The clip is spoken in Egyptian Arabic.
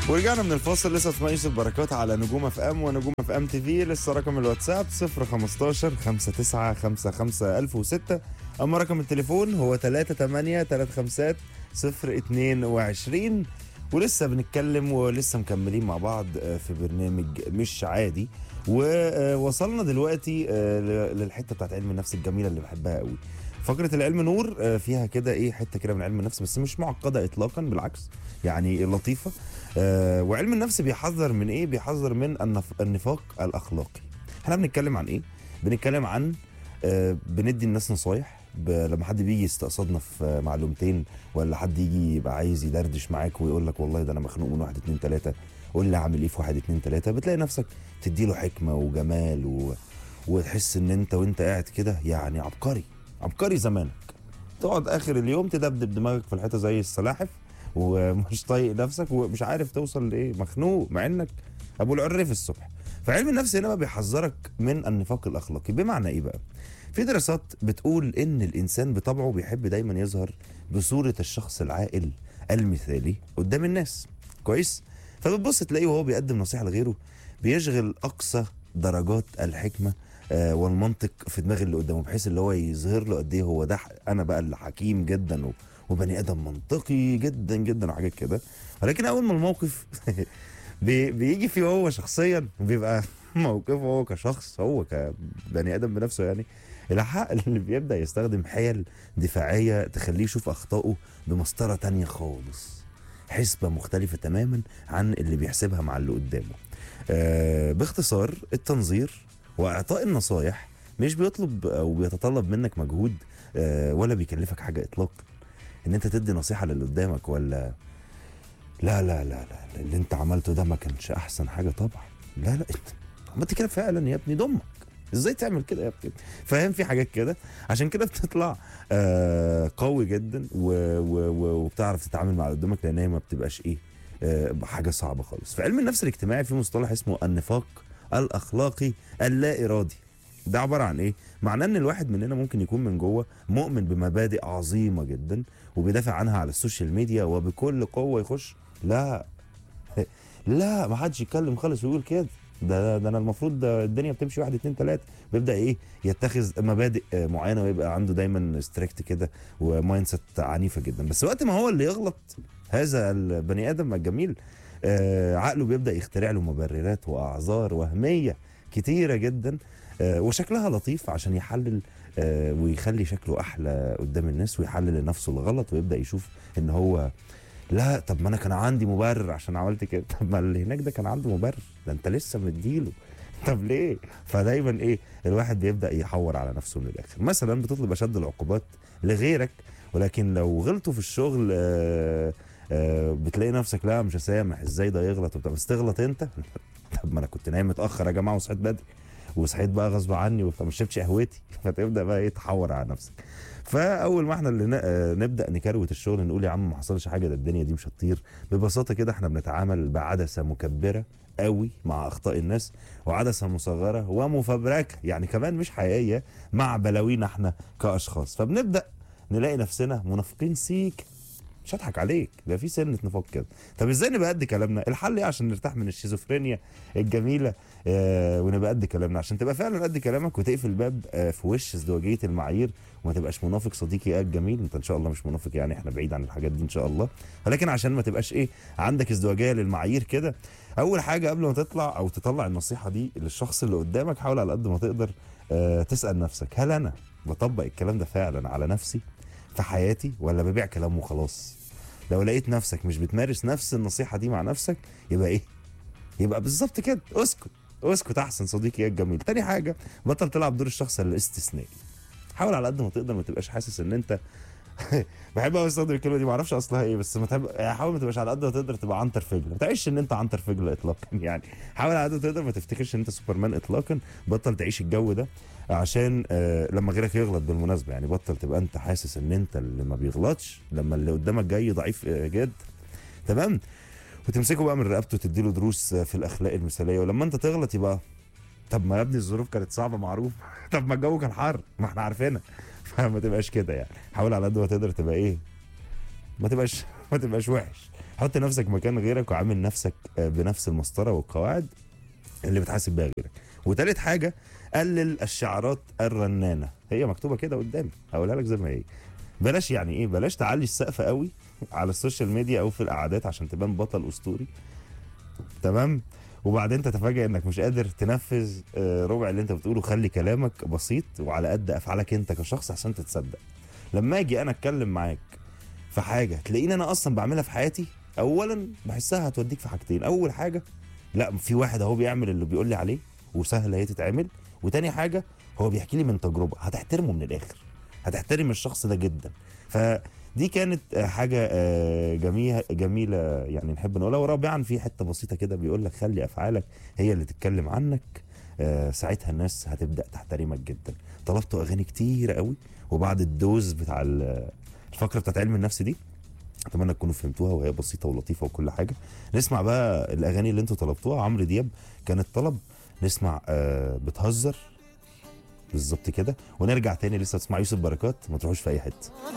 ورجعنا من الفاصل لسه اسماء يوسف بركات على نجوم اف ام ونجوم اف ام تي في لسه رقم الواتساب 015 59 55 1006 اما رقم التليفون هو 38 35 022 ولسه بنتكلم ولسه مكملين مع بعض آه، في برنامج مش عادي ووصلنا دلوقتي آه، ل- للحته بتاعت علم النفس الجميله اللي بحبها قوي فقره العلم نور آه، فيها كده ايه حته كده من علم النفس بس مش معقده اطلاقا بالعكس يعني لطيفه آه، وعلم النفس بيحذر من ايه بيحذر من النف... النفاق الاخلاقي احنا بنتكلم عن ايه بنتكلم عن آه، بندي الناس نصايح ب... لما حد بيجي يستقصدنا في آه، معلومتين ولا حد يجي يبقى عايز يدردش معاك ويقول لك والله ده انا مخنوق من واحد اتنين تلاته قول لي اعمل ايه في واحد اتنين تلاته بتلاقي نفسك تدي له حكمه وجمال و... وتحس ان انت وانت قاعد كده يعني عبقري عبقري زمانك تقعد اخر اليوم تدبدب دماغك في الحيطه زي السلاحف ومش طايق نفسك ومش عارف توصل لايه مخنوق مع انك ابو العريف الصبح فعلم النفس هنا بقى بيحذرك من النفاق الاخلاقي بمعنى ايه بقى في دراسات بتقول ان الانسان بطبعه بيحب دايما يظهر بصوره الشخص العاقل المثالي قدام الناس كويس فبتبص تلاقيه وهو بيقدم نصيحه لغيره بيشغل اقصى درجات الحكمه آه، والمنطق في دماغ اللي قدامه بحيث اللي هو يظهر له قد ايه هو ده ح- انا بقى اللي حكيم جدا و- وبني ادم منطقي جدا جدا وحاجات كده ولكن اول ما الموقف بي بيجي فيه هو شخصيا بيبقى موقفه هو كشخص هو كبني ادم بنفسه يعني الحق اللي بيبدا يستخدم حيل دفاعيه تخليه يشوف اخطائه بمسطره تانية خالص حسبه مختلفه تماما عن اللي بيحسبها مع اللي قدامه آه باختصار التنظير واعطاء النصايح مش بيطلب او بيتطلب منك مجهود آه ولا بيكلفك حاجه اطلاقا ان انت تدي نصيحه للي قدامك ولا لا لا لا لا اللي انت عملته ده ما كانش احسن حاجه طبعا لا لا انت عملت كده فعلا يا ابني دمك ازاي تعمل كده يا ابني فاهم في حاجات كده عشان كده بتطلع آه قوي جدا و و و وبتعرف تتعامل مع اللي قدامك لان هي ما بتبقاش ايه آه حاجه صعبه خالص في علم النفس الاجتماعي في مصطلح اسمه النفاق الاخلاقي اللا ارادي ده عباره عن ايه معناه ان الواحد مننا ممكن يكون من جوه مؤمن بمبادئ عظيمه جدا وبيدافع عنها على السوشيال ميديا وبكل قوه يخش لا لا ما حدش يتكلم خالص ويقول كده ده ده انا المفروض ده الدنيا بتمشي واحد اتنين تلاته بيبدا ايه يتخذ مبادئ آه، معينه ويبقى عنده دايما ستريكت كده ومايند سيت عنيفه جدا بس وقت ما هو اللي يغلط هذا البني ادم الجميل آه عقله بيبدا يخترع له مبررات واعذار وهميه كتيره جدا آه وشكلها لطيف عشان يحلل آه ويخلي شكله احلى قدام الناس ويحلل لنفسه الغلط ويبدا يشوف ان هو لا طب ما انا كان عندي مبرر عشان عملت كده طب ما اللي هناك ده كان عنده مبرر ده انت لسه مديله طب ليه فدايما ايه الواحد بيبدا يحور على نفسه من الاخر مثلا بتطلب اشد العقوبات لغيرك ولكن لو غلطوا في الشغل آه آه بتلاقي نفسك لا مش هسامح ازاي ده يغلط وبتاع بس تغلط انت طب ما انا كنت نايم متاخر يا جماعه وصحيت بدري وصحيت بقى غصب عني وما شربتش قهوتي فتبدا بقى ايه تحور على نفسك فاول ما احنا اللي ن- آه، نبدا نكروت الشغل نقول يا عم ما حصلش حاجه ده الدنيا دي مش هتطير ببساطه كده احنا بنتعامل بعدسه مكبره قوي مع اخطاء الناس وعدسه مصغره ومفبركه يعني كمان مش حقيقيه مع بلاوينا احنا كاشخاص فبنبدا نلاقي نفسنا منافقين سيك مش هضحك عليك ده في سنه نفاق كده طب ازاي نبقى قد كلامنا الحل ايه عشان نرتاح من الشيزوفرينيا الجميله آه ونبقى قد كلامنا عشان تبقى فعلا قد كلامك وتقفل الباب آه في وش ازدواجيه المعايير وما تبقاش منافق صديقي يا الجميل انت ان شاء الله مش منافق يعني احنا بعيد عن الحاجات دي ان شاء الله ولكن عشان ما تبقاش ايه عندك ازدواجيه للمعايير كده اول حاجه قبل ما تطلع او تطلع النصيحه دي للشخص اللي قدامك حاول على قد ما تقدر آه تسال نفسك هل انا بطبق الكلام ده فعلا على نفسي في حياتي ولا ببيع كلام وخلاص لو لقيت نفسك مش بتمارس نفس النصيحه دي مع نفسك يبقى ايه يبقى بالظبط كده اسكت اسكت احسن صديقي يا الجميل تاني حاجه بطل تلعب دور الشخص الاستثنائي حاول على قد ما تقدر ما تبقاش حاسس ان انت بحب قوي استخدم الكلمه دي ما اعرفش اصلها ايه بس ما تحب... يعني حاول ما تبقاش على قد ما تقدر تبقى عنتر فجل ما تعيش ان انت عنتر فجل اطلاقا يعني حاول على قد ما تقدر ما تفتكرش ان انت سوبرمان اطلاقا بطل تعيش الجو ده عشان آه لما غيرك يغلط بالمناسبه يعني بطل تبقى انت حاسس ان انت اللي ما بيغلطش لما اللي قدامك جاي ضعيف آه، جد تمام وتمسكه بقى من رقبته وتديله دروس آه، في الاخلاق المثاليه ولما انت تغلط يبقى طب ما يا ابني الظروف كانت صعبه معروف طب ما الجو كان حر ما احنا عارفينها فما تبقاش كده يعني حاول على قد ما تقدر تبقى ايه ما تبقاش ما تبقاش وحش حط نفسك مكان غيرك وعامل نفسك آه، بنفس المسطره والقواعد اللي بتحاسب بيها غيرك وتالت حاجه قلل الشعارات الرنانه هي مكتوبه كده قدامي هقولها لك زي ما هي بلاش يعني ايه بلاش تعلي السقف قوي على السوشيال ميديا او في القعدات عشان تبان بطل اسطوري تمام وبعدين تتفاجئ انك مش قادر تنفذ آه، ربع اللي انت بتقوله خلي كلامك بسيط وعلى قد افعالك انت كشخص عشان تتصدق لما اجي انا اتكلم معاك في حاجه تلاقيني انا اصلا بعملها في حياتي اولا بحسها هتوديك في حاجتين اول حاجه لا في واحد اهو بيعمل اللي بيقول لي عليه وسهل هي تتعمل وتاني حاجه هو بيحكي لي من تجربه هتحترمه من الاخر هتحترم الشخص ده جدا فدي كانت آه، حاجه آه، جميله جميله يعني نحب نقولها ورابعا في حته بسيطه كده بيقول لك خلي افعالك هي اللي تتكلم عنك آه، ساعتها الناس هتبدا تحترمك جدا طلبتوا اغاني كتير قوي وبعد الدوز بتاع ال- الفقره بتاعت علم النفس دي اتمنى تكونوا فهمتوها وهي بسيطه ولطيفه وكل حاجه نسمع بقى الاغاني اللي انتوا طلبتوها عمرو دياب كان الطلب نسمع آه بتهزر بالظبط كده ونرجع تاني لسه تسمع يوسف بركات ما تروحوش في اي حته